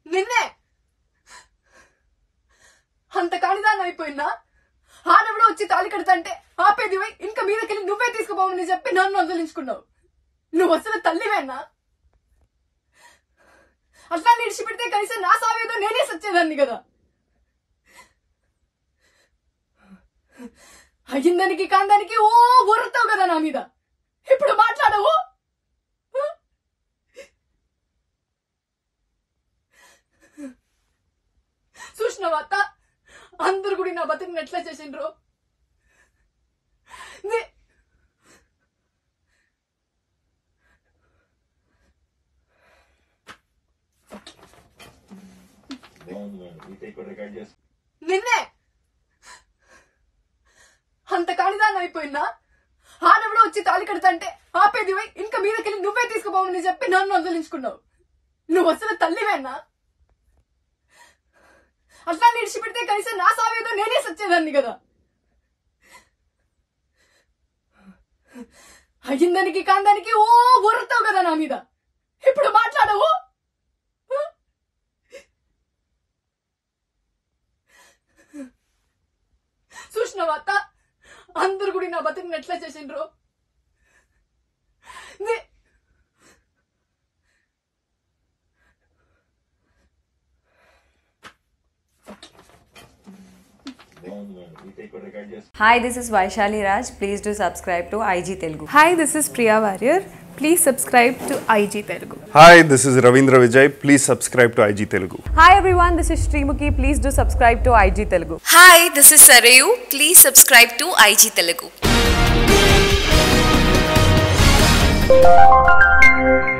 నిన్నే అంత కానిదాన్ని అయిపోయినా ఆడెవడో వచ్చి తాళి కడతంటే ఆపేది పోయి ఇంకా మీదకెళ్ళి నువ్వే తీసుకుపోవని చెప్పి నన్ను వదిలించుకున్నావు నువ్వు అసలు తల్లివేనా అట్లా నిడిచిపెడితే కనీసం నా సావేదో నేనే సచ్చేదాన్ని కదా అయ్యిందానికి కాందానికి ఓ ఊరుతావు కదా నా మీద ఇప్పుడు మాట్లాడవు చూసినావా అత్త అందరు కూడా నా బతుకుని ఎట్లా చేసిండ్రు నే- నిన్నే అంత కానిదాన్ని అయిపోయినా ఆడెవడో వచ్చి తాళి కడతంటే ఆపేది పోయి ఇంకా మీదకెళ్ళి నువ్వే తీసుకుపోవని చెప్పి నన్ను వదిలించుకున్నావు నువ్వు అసలు తల్లివేనా అట్లా నిడిచిపెడితే కనీసం నా సావేదో నేనే సచ్చేదాన్ని కదా అయ్యిందానికి కాందానికి ఓ ఊరుతావు కదా నా మీద ఇప్పుడు మాట్లాడవు చూసినావా అత్త అందరు కూడా నా బతుకుని ఎట్లా చేసిండ్రు నే- Hi, this is Vaishali Raj. Please do subscribe to IG Telugu. Hi, this is Priya Warrior. Please subscribe to IG Telugu. Hi this is Ravindra Vijay please subscribe to IG Telugu Hi everyone, this is Srimuki. Please do subscribe to IG Telugu. Hi this is Sarayu please subscribe to IG Telugu